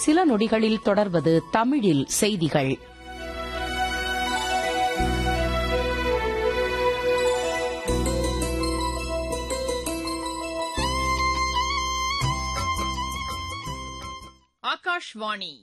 சில நொடிகளில் தொடர்வது தமிழில் செய்திகள் ஆகாஷ்வாணி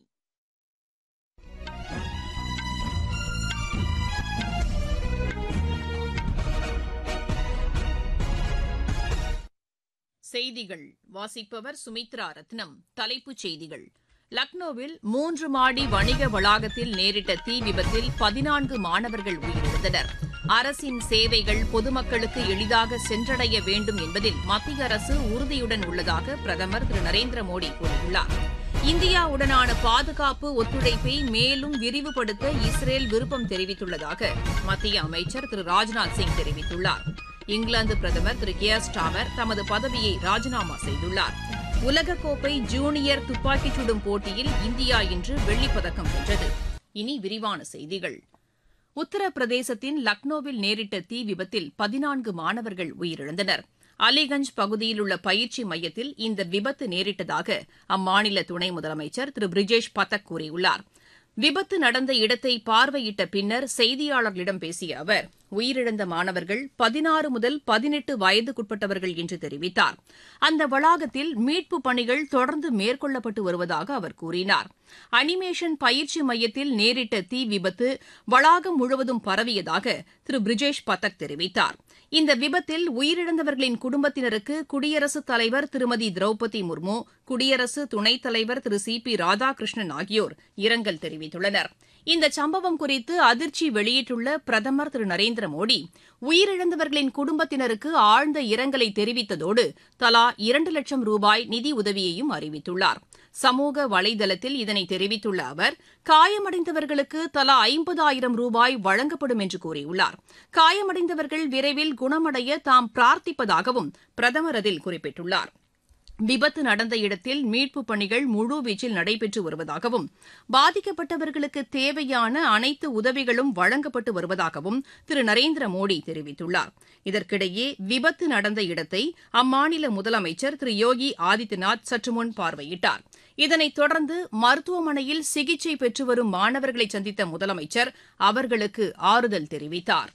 செய்திகள் வாசிப்பவர் சுமித்ரா ரத்னம் தலைப்புச் செய்திகள் லக்னோவில் மூன்று மாடி வணிக வளாகத்தில் நேரிட்ட தீ விபத்தில் பதினான்கு மாணவர்கள் உயிரிழந்தனர் அரசின் சேவைகள் பொதுமக்களுக்கு எளிதாக சென்றடைய வேண்டும் என்பதில் மத்திய அரசு உறுதியுடன் உள்ளதாக பிரதமர் திரு நரேந்திர மோடி கூறியுள்ளார் இந்தியாவுடனான பாதுகாப்பு ஒத்துழைப்பை மேலும் விரிவுபடுத்த இஸ்ரேல் விருப்பம் தெரிவித்துள்ளதாக மத்திய அமைச்சர் திரு ராஜ்நாத் சிங் தெரிவித்துள்ளார் இங்கிலாந்து பிரதமர் திரு கியர் ஸ்டாமர் தமது பதவியை ராஜினாமா செய்துள்ளார் உலகக்கோப்பை ஜூனியர் துப்பாக்கிச் சுடும் போட்டியில் இந்தியா இன்று வெள்ளிப்பதக்கம் வென்றது இனி விரிவான செய்திகள் உத்தரப்பிரதேசத்தின் லக்னோவில் நேரிட்ட தீ விபத்தில் பதினான்கு மாணவர்கள் உயிரிழந்தனர் அலிகஞ்ச் பகுதியில் உள்ள பயிற்சி மையத்தில் இந்த விபத்து நேரிட்டதாக அம்மாநில துணை முதலமைச்சர் திரு பிரிஜேஷ் பதக் கூறியுள்ளார் விபத்து நடந்த இடத்தை பார்வையிட்ட பின்னர் செய்தியாளர்களிடம் பேசிய அவர் உயிரிழந்த மாணவர்கள் பதினாறு முதல் பதினெட்டு வயதுக்குட்பட்டவர்கள் என்று தெரிவித்தார் அந்த வளாகத்தில் மீட்புப் பணிகள் தொடர்ந்து மேற்கொள்ளப்பட்டு வருவதாக அவர் கூறினார் அனிமேஷன் பயிற்சி மையத்தில் நேரிட்ட தீ விபத்து வளாகம் முழுவதும் பரவியதாக திரு பிரிஜேஷ் பதக் தெரிவித்தார் இந்த விபத்தில் உயிரிழந்தவர்களின் குடும்பத்தினருக்கு குடியரசுத் தலைவர் திருமதி திரௌபதி முர்மு குடியரசு துணைத் தலைவர் திரு சி பி ராதாகிருஷ்ணன் ஆகியோர் இரங்கல் தெரிவித்துள்ளனர் இந்த சம்பவம் குறித்து அதிர்ச்சி வெளியிட்டுள்ள பிரதமர் திரு நரேந்திர மோடி உயிரிழந்தவர்களின் குடும்பத்தினருக்கு ஆழ்ந்த இரங்கலை தெரிவித்ததோடு தலா இரண்டு லட்சம் ரூபாய் நிதி உதவியையும் அறிவித்துள்ளார் சமூக வலைதளத்தில் இதனை தெரிவித்துள்ள அவர் காயமடைந்தவர்களுக்கு தலா ஐம்பதாயிரம் ரூபாய் வழங்கப்படும் என்று கூறியுள்ளார் காயமடைந்தவர்கள் விரைவில் குணமடைய தாம் பிரார்த்திப்பதாகவும் பிரதமர் அதில் குறிப்பிட்டுள்ளார் விபத்து நடந்த இடத்தில் மீட்புப் பணிகள் முழுவீச்சில் நடைபெற்று வருவதாகவும் பாதிக்கப்பட்டவர்களுக்கு தேவையான அனைத்து உதவிகளும் வழங்கப்பட்டு வருவதாகவும் திரு நரேந்திர மோடி தெரிவித்துள்ளார் இதற்கிடையே விபத்து நடந்த இடத்தை அம்மாநில முதலமைச்சர் திரு யோகி ஆதித்யநாத் சற்றுமுன் பார்வையிட்டார் இதனைத் தொடர்ந்து மருத்துவமனையில் சிகிச்சை பெற்று வரும் மாணவர்களை சந்தித்த முதலமைச்சர் அவர்களுக்கு ஆறுதல் தெரிவித்தார்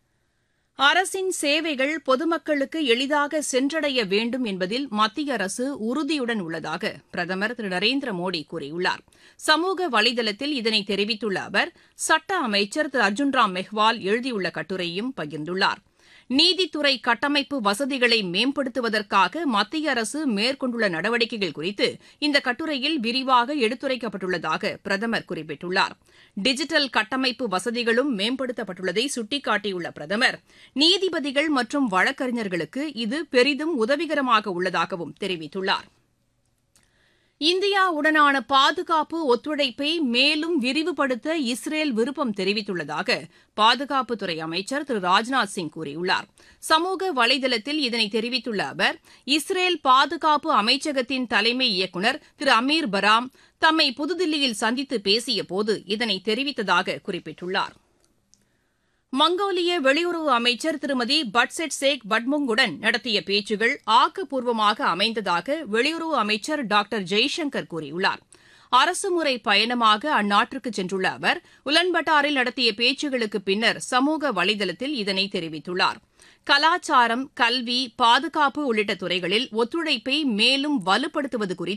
அரசின் சேவைகள் பொதுமக்களுக்கு எளிதாக சென்றடைய வேண்டும் என்பதில் மத்திய அரசு உறுதியுடன் உள்ளதாக பிரதமர் திரு நரேந்திர மோடி கூறியுள்ளார் சமூக வலைதளத்தில் இதனை தெரிவித்துள்ள அவர் சட்ட அமைச்சர் திரு அர்ஜுன் ராம் மெஹ்வால் எழுதியுள்ள கட்டுரையும் பகிர்ந்துள்ளார் நீதித்துறை கட்டமைப்பு வசதிகளை மேம்படுத்துவதற்காக மத்திய அரசு மேற்கொண்டுள்ள நடவடிக்கைகள் குறித்து இந்த கட்டுரையில் விரிவாக எடுத்துரைக்கப்பட்டுள்ளதாக பிரதமர் குறிப்பிட்டுள்ளார் டிஜிட்டல் கட்டமைப்பு வசதிகளும் மேம்படுத்தப்பட்டுள்ளதை சுட்டிக்காட்டியுள்ள பிரதமர் நீதிபதிகள் மற்றும் வழக்கறிஞர்களுக்கு இது பெரிதும் உதவிகரமாக உள்ளதாகவும் தெரிவித்துள்ளார் இந்தியாவுடனான பாதுகாப்பு ஒத்துழைப்பை மேலும் விரிவுபடுத்த இஸ்ரேல் விருப்பம் தெரிவித்துள்ளதாக பாதுகாப்புத்துறை அமைச்சர் திரு ராஜ்நாத் சிங் கூறியுள்ளார் சமூக வலைதளத்தில் இதனை தெரிவித்துள்ள அவர் இஸ்ரேல் பாதுகாப்பு அமைச்சகத்தின் தலைமை இயக்குநர் திரு அமீர் பராம் தம்மை புதுதில்லியில் சந்தித்து பேசியபோது இதனை தெரிவித்ததாக குறிப்பிட்டுள்ளார் மங்கோலிய வெளியுறவு அமைச்சர் திருமதி பட்செட் சேக் பட்முங்குடன் நடத்திய பேச்சுகள் ஆக்கப்பூர்வமாக அமைந்ததாக வெளியுறவு அமைச்சர் டாக்டர் ஜெய்சங்கர் கூறியுள்ளார் அரசுமுறை பயணமாக அந்நாட்டிற்கு சென்றுள்ள அவர் உலன்பட்டாரில் நடத்திய பேச்சுகளுக்கு பின்னர் சமூக வலைதளத்தில் இதனை தெரிவித்துள்ளார் கலாச்சாரம் கல்வி பாதுகாப்பு உள்ளிட்ட துறைகளில் ஒத்துழைப்பை மேலும் வலுப்படுத்துவது குறித்து